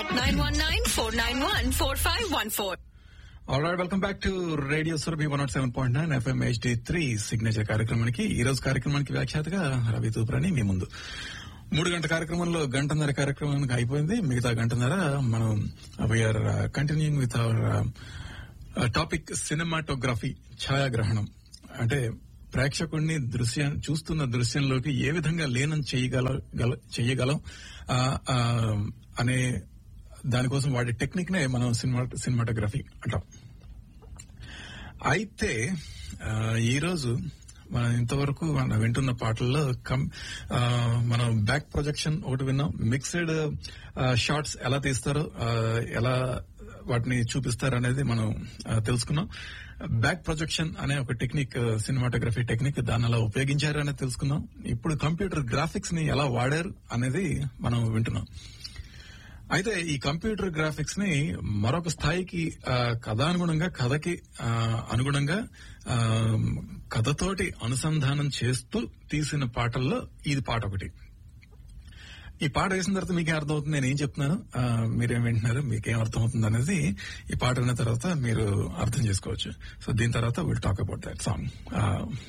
919-491-4514. All right welcome back to radio Surabhi one nought seven point nine FM HD three signature కార్యక్రమానికి ఈ రోజు కార్యక్రమానికి వ్యాఖ్యాతగా రవి తూప్రాని మీ ముందు మూడు గంటల కార్యక్రమంలో గంటన్నర కార్యక్రమానికి అయిపోయింది మిగతా గంటన్నర మనం we're continuing with our topic cinematography ఛాయాగ్రహణం అంటే ప్రేక్షకుడిని దృశ్యం చూస్తున్న దృశ్యంలోకి ఏ విధంగా లీనం చేయగల గల- చేయగలం ఆ, ఆ, అనే దానికోసం వాడే టెక్నిక్ నే మనం సినిమా సినిమాటోగ్రఫీ అంటాం అయితే ఆ, ఈరోజు మనం ఇంతవరకు మనం వింటున్న పాటల్లో కం ఆ, మనం బ్యాక్ ప్రొజెక్షన్ ఒకటి విన్నాం మిక్స్డ్ షార్ట్స్ ఎలా తీస్తారో ఆ, ఎలా వాటిని చూపిస్తారు అనేది మనం ఆ, తెలుసుకున్నాం బ్యాక్ ప్రొజెక్షన్ అనే ఒక టెక్నిక్ సినిమాటోగ్రఫీ టెక్నిక్ దాన్ని ఎలా ఉపయోగించారు అనేది తెలుసుకున్నాం ఇప్పుడు కంప్యూటర్ గ్రాఫిక్స్ ని ఎలా వాడారు అనేది మనం వింటున్నాం అయితే ఈ కంప్యూటర్ గ్రాఫిక్స్ ని మరొక స్థాయికి ఆ, కథానుగుణంగా కథకి ఆ, అనుగుణంగా ఆ, కథతోటి అనుసంధానం చేస్తూ తీసిన పాటల్లో ఇది పాట ఒకటి ఈ పాట వేసిన తర్వాత మీకేం అర్థమవుతుంది నేను ఏం చెప్తున్నాను ఆ, మీరేం వింటున్నారు మీకేం అర్థమవుతుంది అనేది ఈ పాట విన్న తర్వాత మీరు అర్థం చేసుకోవచ్చు సో దీని తర్వాత will talk about that song